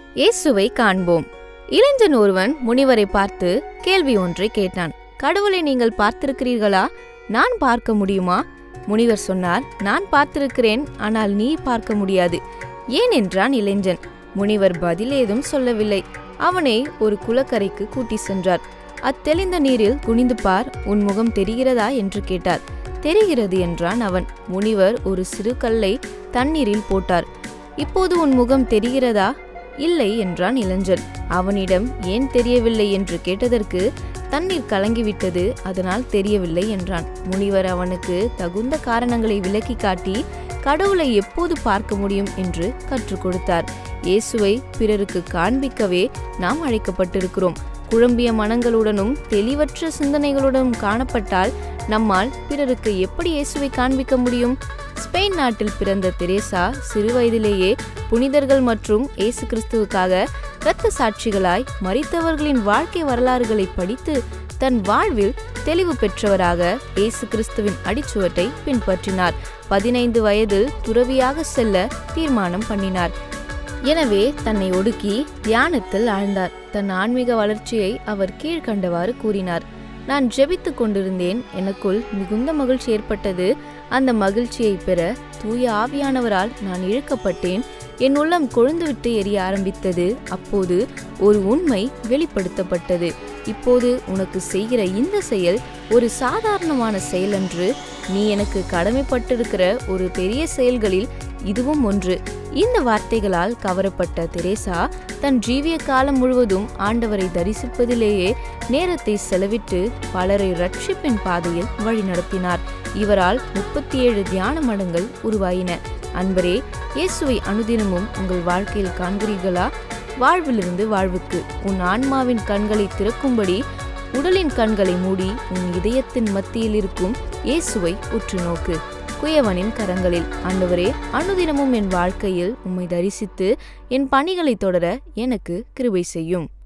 இயேசுவை காண்போம் இளைஞன் ஒருவன் முனிவரை பார்த்து கேள்வி ஒன்றை கேட்டான் கடவுளை நீங்கள் பார்த்திருக்கிறீர்களா நான் பார்க்க முடியுமா முனிவர் சொன்னார் நான் பார்த்திருக்கிறேன் ஆனால் நீ பார்க்க முடியாது ஏன் என்றான் இளைஞன் முனிவர் பதில் ஏதும் சொல்லவில்லை அவனை ஒரு குளக்கரைக்கு கூட்டி சென்றார் அத்தெளிந்த நீரில் குனிந்து பார் உன் முகம் தெரிகிறதா என்று கேட்டார் தெரிகிறது என்றான் அவன் முனிவர் ஒரு சிறு கல்லை தண்ணீரில் போட்டார் இப்போது உன் முகம் தெரிகிறதா இல்லை என்றான் இளைஞன் அவனிடம் ஏன் தெரியவில்லை என்று கேட்டதற்கு தண்ணீர் கலங்கிவிட்டது அதனால் தெரியவில்லை என்றான் முனிவர் அவனுக்கு தகுந்த காரணங்களை விளக்கி காட்டி கடவுளை எப்போது பார்க்க முடியும் என்று கற்றுக் கொடுத்தார் இயேசுவை பிறருக்கு காண்பிக்கவே நாம் அழைக்கப்பட்டிருக்கிறோம் குழம்பிய மனங்களுடனும் தெளிவற்ற சிந்தனைகளுடனும் காணப்பட்டால் நம்மால் பிறருக்கு எப்படி இயேசுவை காண்பிக்க முடியும் ஸ்பெயின் நாட்டில் பிறந்த தெரேசா சிறு வயதிலேயே புனிதர்கள் மற்றும் இயேசு கிறிஸ்துவுக்காக இரத்த சாட்சிகளாய் மரித்தவர்களின் வாழ்க்கை வரலாறுகளை படித்து தன் வாழ்வில் தெளிவு பெற்றவராக இயேசு கிறிஸ்துவின் அடிச்சுவட்டை பின்பற்றினார் பதினைந்து வயதில் துறவியாக செல்ல தீர்மானம் பண்ணினார் எனவே தன்னை ஒடுக்கி தியானத்தில் ஆழ்ந்தார் தன் ஆன்மீக வளர்ச்சியை அவர் கீழ்கண்டவாறு கூறினார் நான் ஜெபித்துக் கொண்டிருந்தேன் எனக்குள் மிகுந்த மகிழ்ச்சி ஏற்பட்டது அந்த மகிழ்ச்சியை பெற தூய ஆவியானவரால் நான் இழுக்கப்பட்டேன் என் உள்ளம் கொழுந்துவிட்டு எரிய ஆரம்பித்தது அப்போது ஒரு உண்மை வெளிப்படுத்தப்பட்டது இப்போது உனக்கு செய்கிற இந்த செயல் ஒரு சாதாரணமான செயலன்று நீ எனக்கு கடமைப்பட்டிருக்கிற ஒரு பெரிய செயல்களில் இதுவும் ஒன்று இந்த வார்த்தைகளால் கவரப்பட்ட தெரேசா தன் ஜீவிய காலம் முழுவதும் ஆண்டவரை தரிசிப்பதிலேயே நேரத்தை செலவிட்டு பலரை ரட்சிப்பின் பாதையில் வழிநடத்தினார் இவரால் முப்பத்தி ஏழு தியான மடங்கள் உருவாயின அன்பரே இயேசுவை அனுதினமும் உங்கள் வாழ்க்கையில் காண்கிறீர்களா வாழ்விலிருந்து வாழ்வுக்கு உன் ஆன்மாவின் கண்களை திறக்கும்படி உடலின் கண்களை மூடி உன் இதயத்தின் மத்தியில் இருக்கும் இயேசுவை உற்று நோக்கு குயவனின் கரங்களில் ஆண்டவரே அனுதினமும் என் வாழ்க்கையில் உம்மை தரிசித்து என் பணிகளை தொடர எனக்கு கிருபை செய்யும்